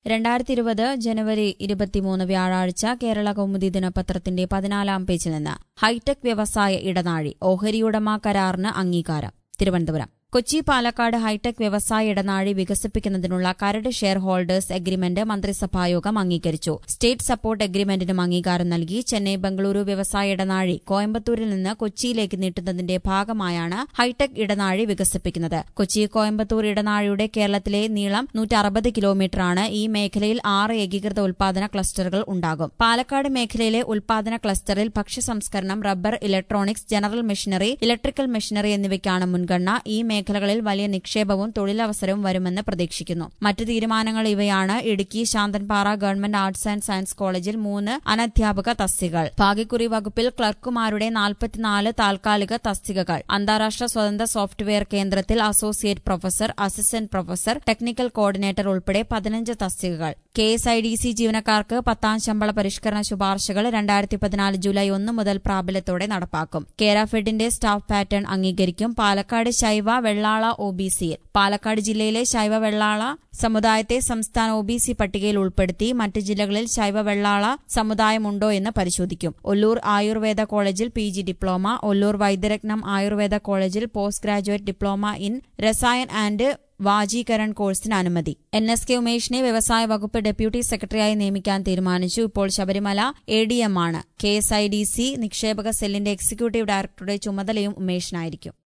രണ്ടായിരത്തി ഇരുപത് ജനുവരി ഇരുപത്തിമൂന്ന് വ്യാഴാഴ്ച കേരള കൗമുദി ദിനപത്രത്തിന്റെ പതിനാലാം പേജിൽ നിന്ന് ഹൈടെക് വ്യവസായ ഇടനാഴി ഓഹരിയുടമ കരാറിന് അംഗീകാരം തിരുവനന്തപുരം കൊച്ചി പാലക്കാട് ഹൈടെക് വ്യവസായ ഇടനാഴി വികസിപ്പിക്കുന്നതിനുള്ള കരട് ഷെയർ ഹോൾഡേഴ്സ് എഗ്രിമെന്റ് മന്ത്രിസഭായോഗം അംഗീകരിച്ചു സ്റ്റേറ്റ് സപ്പോർട്ട് എഗ്രിമെന്റിനും അംഗീകാരം നൽകി ചെന്നൈ ബംഗളൂരു വ്യവസായ ഇടനാഴി കോയമ്പത്തൂരിൽ നിന്ന് കൊച്ചിയിലേക്ക് നീട്ടുന്നതിന്റെ ഭാഗമായാണ് ഹൈടെക് ഇടനാഴി വികസിപ്പിക്കുന്നത് കൊച്ചി കോയമ്പത്തൂർ ഇടനാഴിയുടെ കേരളത്തിലെ നീളം നൂറ്റി അറുപത് കിലോമീറ്ററാണ് ഈ മേഖലയിൽ ആറ് ഏകീകൃത ഉൽപാദന ക്ലസ്റ്ററുകൾ ഉണ്ടാകും പാലക്കാട് മേഖലയിലെ ഉൽപാദന ക്ലസ്റ്ററിൽ ഭക്ഷ്യസംസ്കരണം rubber electronics general machinery electrical machinery എന്നിവയ്ക്കാണ് മുൻഗണന ഈ മേഖലകളിൽ വലിയ നിക്ഷേപവും തൊഴിലവസരവും വരുമെന്ന് പ്രതീക്ഷിക്കുന്നു മറ്റ് തീരുമാനങ്ങൾ ഇവയാണ് Idukki Santhanpara government arts and science കോളേജിൽ മൂന്ന് അനധ്യാപക തസ്തികകൾ ഭാഗ്യക്കുറി വകുപ്പിൽ ക്ലർക്കുമാരുടെ നാൽപ്പത്തിനാല് താൽക്കാലിക തസ്തികകൾ അന്താരാഷ്ട്ര സ്വതന്ത്ര സോഫ്റ്റ്വെയർ കേന്ദ്രത്തിൽ associate professor assistant professor technical coordinator ഉൾപ്പെടെ പതിനഞ്ച് തസ്തികകൾ K S I D C ജീവനക്കാർക്ക് പത്താം ശമ്പള പരിഷ്കരണ ശുപാർശകൾ രണ്ടായിരത്തി പതിനാല് ജൂലൈ ഒന്ന് മുതൽ പ്രാബല്യത്തോടെ നടപ്പാക്കും കേരാഫെഡിന്റെ സ്റ്റാഫ് പാറ്റേൺ അംഗീകരിക്കും പാലക്കാട് ശൈവ വെള്ളാള ഒ ബി സിയിൽ പാലക്കാട് ജില്ലയിലെ ശൈവ വെള്ളാള സമുദായത്തെ സംസ്ഥാന ഒ ബി സി പട്ടികയിൽ ഉൾപ്പെടുത്തി മറ്റ് ജില്ലകളിൽ ശൈവ വെള്ളാള സമുദായമുണ്ടോ എന്ന് പരിശോധിക്കും ഒല്ലൂർ ആയുർവേദ കോളേജിൽ P G diploma Ollur Vaidyaratnam Ayurveda കോളേജിൽ post graduate diploma in Rasayan and Vajikaran കോഴ്സിന് അനുമതി എൻ എസ് കെ ഉമേഷിനെ വ്യവസായ വകുപ്പ് ഡെപ്യൂട്ടി സെക്രട്ടറിയായി നിയമിക്കാൻ തീരുമാനിച്ചു ഇപ്പോൾ ശബരിമല എ ഡി എം ആണ് K S I D C നിക്ഷേപക സെല്ലിന്റെ എക്സിക്യൂട്ടീവ് ഡയറക്ടറുടെ ചുമതലയും ഉമേഷിനായിരിക്കും